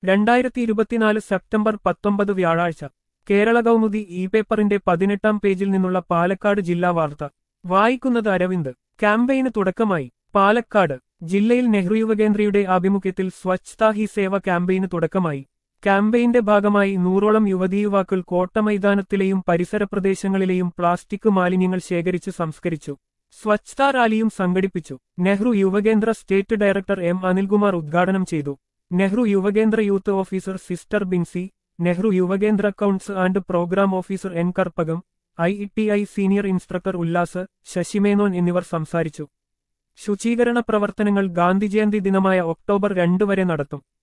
രണ്ടായിരത്തി ഇരുപത്തിനാല് സെപ്റ്റംബർ പത്തൊമ്പത് വ്യാഴാഴ്ച കേരള കൗമുദി ഇ പേപ്പറിന്റെ പതിനെട്ടാം പേജിൽ നിന്നുള്ള പാലക്കാട് ജില്ലാ വാർത്ത വായിക്കുന്നത് അരവിന്ദ് ക്യാമ്പയിന് തുടക്കമായി പാലക്കാട് ജില്ലയിൽ നെഹ്റു യുവകേന്ദ്രയുടെ ആഭിമുഖ്യത്തിൽ സ്വച്ഛതാ ഹി സേവ ക്യാമ്പയിന് തുടക്കമായി ക്യാമ്പയിന്റെ ഭാഗമായി നൂറോളം യുവതീയുവാക്കൾ കോട്ടമൈതാനത്തിലെയും പരിസര പ്രദേശങ്ങളിലെയും പ്ലാസ്റ്റിക് മാലിന്യങ്ങൾ ശേഖരിച്ച് സംസ്കരിച്ചു സ്വച്ഛതാ റാലിയും സംഘടിപ്പിച്ചു നെഹ്റു യുവകേന്ദ്ര സ്റ്റേറ്റ് ഡയറക്ടർ എം അനിൽകുമാർ ഉദ്ഘാടനം ചെയ്തു നെഹ്റു യുവകേന്ദ്ര youth officer sister Binsi Nehru Yuva Kendra accounts and programme officer N Karpakam I T I senior instructor Ullas ശശിമേനോൻ എന്നിവർ സംസാരിച്ചു ശുചീകരണ പ്രവർത്തനങ്ങൾ ഗാന്ധിജയന്തി ദിനമായ ഒക്ടോബർ രണ്ട് വരെ നടത്തും